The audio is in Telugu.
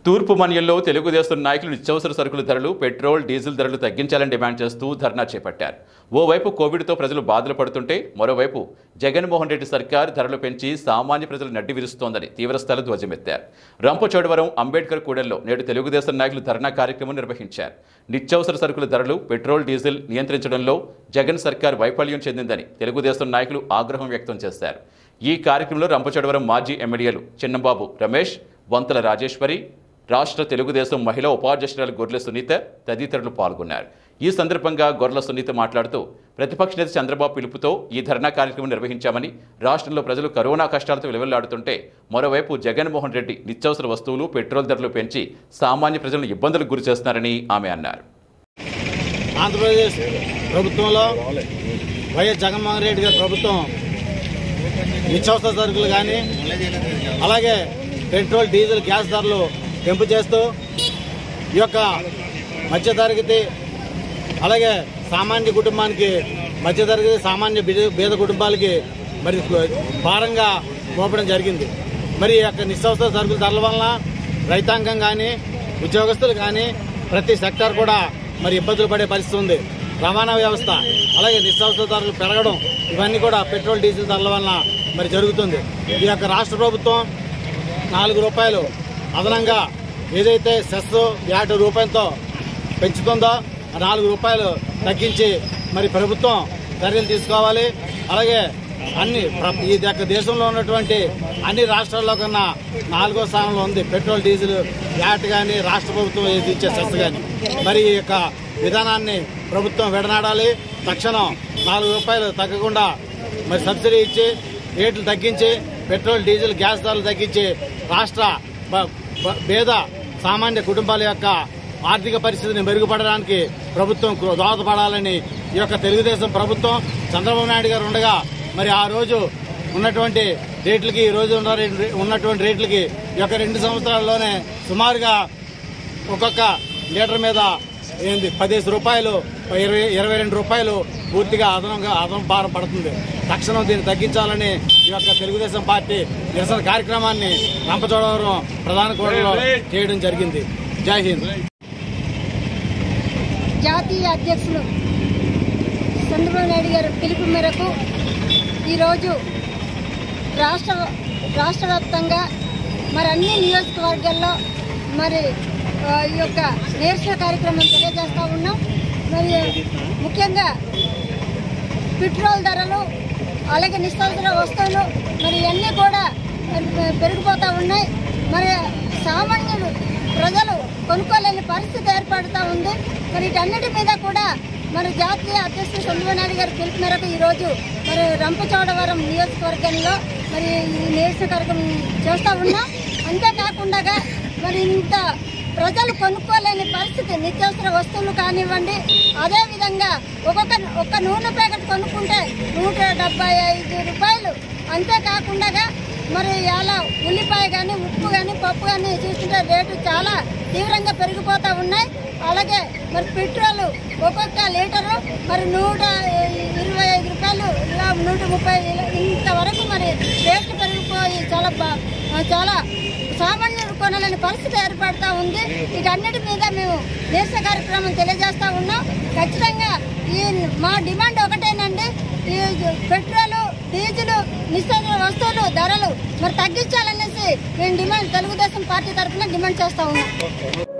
తూర్పు మన్యంలో తెలుగుదేశం నాయకులు నిత్యావసర సరుకుల ధరలు పెట్రోల్ డీజిల్ ధరలు తగ్గించాలని డిమాండ్ చేస్తూ ధర్నా చేపట్టారు ఓవైపు కోవిడ్తో ప్రజలు బాధలు పడుతుంటే మరోవైపు జగన్మోహన్ రెడ్డి సర్కార్ ధరలు పెంచి సామాన్య ప్రజలు నడ్డి విరుస్తోందని తీవ్రస్థాయిలో ధ్వజమెత్తారు రంపచోడవరం అంబేద్కర్ కూడల్లో నేడు తెలుగుదేశం నాయకులు ధర్నా కార్యక్రమం నిర్వహించారు నిత్యావసర సరుకుల ధరలు పెట్రోల్ డీజిల్ నియంత్రించడంలో జగన్ సర్కార్ వైఫల్యం చెందిందని తెలుగుదేశం నాయకులు ఆగ్రహం వ్యక్తం చేశారు ఈ కార్యక్రమంలో రంపచోడవరం మాజీ ఎమ్మెల్యేలు చిన్నబాబు రమేష్ వంతల రాజేశ్వరి రాష్ట్ర తెలుగుదేశం మహిళా ఉపాధ్యక్షురాలు గొర్రెల సునీత తదితరులు పాల్గొన్నారు ఈ సందర్భంగా గొర్రెల సునీత మాట్లాడుతూ ప్రతిపక్ష నేత చంద్రబాబు పిలుపుతో ఈ ధర్నా కార్యక్రమం నిర్వహించామని రాష్ట్రంలో ప్రజలు కరోనా కష్టాలతో విలువలాడుతుంటే మరోవైపు జగన్మోహన్ రెడ్డి నిత్యావసర వస్తువులు పెట్రోల్ ధరలు పెంచి సామాన్య ప్రజలను ఇబ్బందులకు గురి చేస్తున్నారని ఆమె అన్నారు ఆంధ్రప్రదేశ్ ప్రభుత్వంలో వైఎస్ జగన్మోహన్ రెడ్డి గారి ప్రభుత్వం నిత్యావసర సరుకులు కానీ అలాగే పెట్రోల్ డీజిల్ గ్యాస్ ధరలు పెంపు చేస్తూ ఈ యొక్క మధ్యతరగతి అలాగే సామాన్య కుటుంబానికి మధ్యతరగతి సామాన్య బీద- బీద కుటుంబాలకి మరి భారంగా మోపడం జరిగింది మరి ఈ యొక్క నిత్యావసర సరుకుల ధరల వలన రైతాంగం కానీ ఉద్యోగస్తులు కానీ ప్రతి సెక్టార్ కూడా మరి ఇబ్బందులు పడే పరిస్థితి ఉంది రవాణా వ్యవస్థ అలాగే నిత్యావసర ధరలు పెరగడం ఇవన్నీ కూడా పెట్రోల్ డీజిల్ ధరల వలన మరి జరుగుతుంది ఈ యొక్క రాష్ట్ర ప్రభుత్వం నాలుగు రూపాయలు అదనంగా ఏదైతే సెస్ యాభై రూపాయలతో పెంచుతుందో ఆ నాలుగు రూపాయలు తగ్గించి మరి ప్రభుత్వం చర్యలు తీసుకోవాలి అలాగే అన్ని ప్ర- ఈ యొక్క దేశంలో ఉన్నటువంటి అన్ని రాష్ట్రాల్లో కన్నా నాలుగో స్థానంలో ఉంది పెట్రోల్ డీజిల్ యాట్ కానీ రాష్ట్ర ప్రభుత్వం ఏది ఇచ్చే సెస్ కానీ మరి ఈ యొక్క విధానాన్ని ప్రభుత్వం విడనాడాలి తక్షణం నాలుగు రూపాయలు తగ్గకుండా మరి సబ్సిడీ ఇచ్చి రేట్లు తగ్గించి పెట్రోల్ డీజిల్ గ్యాస్ ధరలు తగ్గించి రాష్ట్ర బ- బ- పేద సామాన్య కుటుంబాల యొక్క ఆర్థిక పరిస్థితిని మెరుగుపడడానికి ప్రభుత్వం కృ- దోహదపడాలని ఈ యొక్క తెలుగుదేశం ప్రభుత్వం చంద్రబాబు నాయుడు గారు ఉండగా మరి ఆ రోజు ఉన్నటువంటి రేట్లకి ఈ రోజు ఉన్న రే- ఉన్నటువంటి రేట్లకి ఈ యొక్క రెండు సంవత్సరాల్లోనే సుమారుగా ఒక్కొక్క లీటర్ మీద ఏంది పదిహేను రూపాయలు ఇరవై ఇరవై రెండు రూపాయలు పూర్తిగా అదనంగా అదనం భారం పడుతుంది తక్షణం దీన్ని తగ్గించాలని ఈ యొక్క తెలుగుదేశం పార్టీ నిరసన కార్యక్రమాన్ని రంపచోడవరం ప్రధాన కోటలో చేయడం జరిగింది జై హింద్ జాతీయ అధ్యక్షులు చంద్రబాబు నాయుడు గారి పిలుపు మేరకు ఈరోజు రాష్ట్ర రాష్ట్ర వ్యాప్తంగా మరి అన్ని నియోజకవర్గాల్లో మరి ఆ, ఈ యొక్క నిరసన కార్యక్రమం తెలియజేస్తూ ఉన్నాం మరి ముఖ్యంగా పెట్రోల్ ధరలు అలాగే నిత్యావసర వస్తువులు మరి ఇవన్నీ కూడా మరి పెరిగిపోతూ ఉన్నాయి మరి సామాన్యులు ప్రజలు కొనుక్కోలేని పరిస్థితి ఏర్పడుతూ ఉంది మరి వీటన్నిటి మీద కూడా మరి జాతీయ అధ్యక్షుడు చంద్రబాబు నాయుడు గారి పిలుపు మేరకు ఈరోజు మరి రంపచోడవరం నియోజకవర్గంలో మరి ఈ నిరసన కార్యక్రమం చేస్తూ ఉన్నాం అంతేకాకుండా మరి ఇంత ప్రజలు కొనుక్కోలేని పరిస్థితి నిత్యావసర వస్తువులు కానివ్వండి అదే విధంగా ఒక్కొక్క ఒక్క నూనె ప్యాకెట్ కొనుక్కుంటే నూట డెబ్బై ఐదు రూపాయలు అంతేకాకుండా మరి ఇలా ఉల్లిపాయ కానీ ఉప్పు కానీ పప్పు కానీ చూస్తుంటే రేటు చాలా తీవ్రంగా పెరిగిపోతూ ఉన్నాయి అలాగే మరి పెట్రోల్ ఒక్కొక్క లీటరు మరి నూట ఇరవై ఐదు రూపాయలు ఇలా నూట ముప్పై ఇలా ఇంతవరకు మరి రేట్లు పెరిగిపోయి చాలా బా- చాలా సామాన్యులు కొనలేని పరిస్థితి ఏర్పడుతూ ఉంది వీటన్నిటి మీద మేము దేశ కార్యక్రమం తెలియజేస్తా ఉన్నాం ఖచ్చితంగా ఈ మా డిమాండ్ ఒకటేనండి ఈ పెట్రోల్ డీజిల్ నిత్యావసర వస్తువులు ధరలు మరి తగ్గించాలనేసి మేము డిమాండ్ తెలుగుదేశం పార్టీ తరఫున డిమాండ్ చేస్తా ఉన్నాం